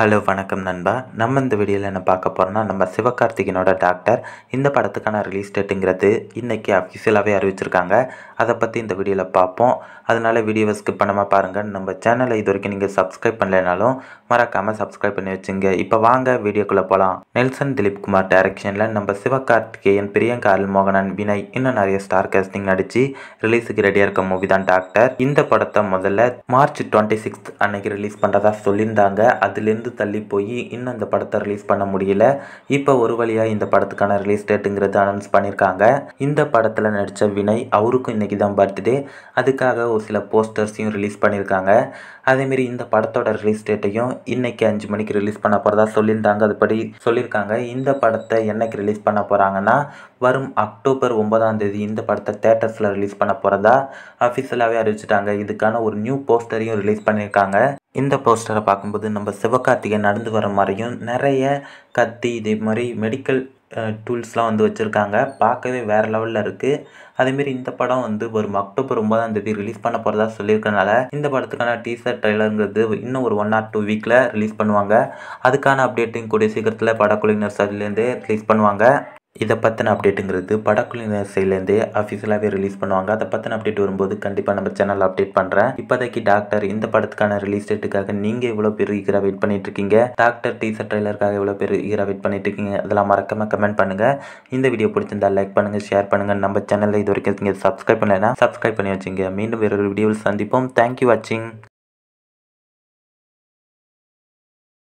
hello வணக்கம் நண்பா நம்ம இந்த வீடியோவில் என்ன பார்க்க போகிறோம்னா நம்ம சிவகார்த்திகேயனோட டாக்டர் இந்த படத்துக்கான ரிலீஸ் டேட்டுங்கிறது இன்றைக்கி அஃபிஷியலாகவே அறிவிச்சிருக்காங்க அதை பற்றி இந்த வீடியோவில் பார்ப்போம் அதனால் வீடியோவை ஸ்கிப் பண்ணாமல் பாருங்கள் நம்ம சேனலை இது வரைக்கும் நீங்கள் சப்ஸ்கிரைப் பண்ணலைனாலும் மறக்காமல் சப்ஸ்கிரைப் பண்ணி வச்சுங்க இப்போ வாங்க வீடியோக்குள்ளே போகலாம் நெல்சன் திலீப் குமார் டைரக்ஷனில் நம்ம சிவகார்த்திகேயன் பிரியங்கா மோகனன் வினய் இன்னும் நிறைய ஸ்டார் காஸ்டிங் நடித்து ரிலீஸுக்கு ரெடியாக இருக்க மூவி தான் டாக்டர் இந்த படத்தை முதல்ல மார்ச் டுவெண்ட்டி சிக்ஸ்த் அன்னைக்கு ரிலீஸ் பண்ணுறதா சொல்லியிருந்தாங்க அதுலேருந்து தள்ளி போய் இன்னும் இந்த படத்தை ரிலீஸ் பண்ண முடியல இப்போ ஒரு வழியாக இந்த படத்துக்கான ரிலீஸ் டேட்டுங்கிறது அனௌன்ஸ் பண்ணியிருக்காங்க இந்த படத்தில் நடித்த வினய் அவருக்கும் இன்றைக்கி தான் பர்த்டே அதுக்காக ஒரு சில போஸ்டர்ஸையும் ரிலீஸ் பண்ணியிருக்காங்க அதேமாரி இந்த படத்தோட ரிலீஸ் டேட்டையும் இன்னைக்கு அஞ்சு மணிக்கு ரிலீஸ் பண்ண போகிறதா சொல்லியிருந்தாங்க அதுபடி சொல்லியிருக்காங்க இந்த படத்தை என்னைக்கு ரிலீஸ் பண்ண போகிறாங்கன்னா வரும் அக்டோபர் ஒன்பதாம் தேதி இந்த படத்தை தேட்டர்ஸில் ரிலீஸ் பண்ண போகிறதா அஃபிஷியலாகவே அறிவிச்சிட்டாங்க இதுக்கான ஒரு நியூ போஸ்டரையும் ரிலீஸ் பண்ணியிருக்காங்க இந்த போஸ்டரை பார்க்கும்போது நம்ம சிவகார்த்திகேயன் நடந்து வர மாதிரியும் நிறைய கத்தி இதே மாதிரி மெடிக்கல் டூல்ஸ்லாம் வந்து வச்சுருக்காங்க பார்க்கவே வேறு லெவலில் இருக்குது அதேமாரி இந்த படம் வந்து வரும் அக்டோபர் ஒன்பதாம் தேதி ரிலீஸ் பண்ண போகிறதா சொல்லியிருக்கனால இந்த படத்துக்கான டீசர் ட்ரைலருங்கிறது இன்னும் ஒரு ஒன் ஆர் டூ வீக்கில் ரிலீஸ் பண்ணுவாங்க அதுக்கான அப்டேட்டையும் கூடிய சீக்கிரத்தில் படக்குழுவினர் சைட்லேருந்தே ரிலீஸ் பண்ணுவாங்க இதை பற்றின அப்டேட்டுங்கிறது படக்குழுவினர் சைட்லேருந்தே அஃபிஷியலாகவே ரிலீஸ் பண்ணுவாங்க அதை பற்றின அப்டேட் வரும்போது கண்டிப்பாக நம்ம சேனலில் அப்டேட் பண்ணுறேன் இப்போதைக்கு டாக்டர் இந்த படத்துக்கான ரிலீஸ் டேட்டுக்காக நீங்கள் எவ்வளோ பேர் ஈகராக வெயிட் பண்ணிட்டு இருக்கீங்க டாக்டர் டீசர் ட்ரைலருக்காக எவ்வளோ பேர் ஈகராக வெயிட் பண்ணிட்டு இருக்கீங்க அதெல்லாம் மறக்காம கமெண்ட் பண்ணுங்கள் இந்த வீடியோ பிடிச்சிருந்தா லைக் பண்ணுங்கள் ஷேர் பண்ணுங்கள் நம்ம சேனலில் இது வரைக்கும் நீங்கள் சப்ஸ்கிரைப் பண்ணலைன்னா சப்ஸ்கிரைப் பண்ணி வச்சுங்க மீண்டும் வேறொரு வீடியோவில் சந்திப்போம் தேங்க்யூ வாட்சிங்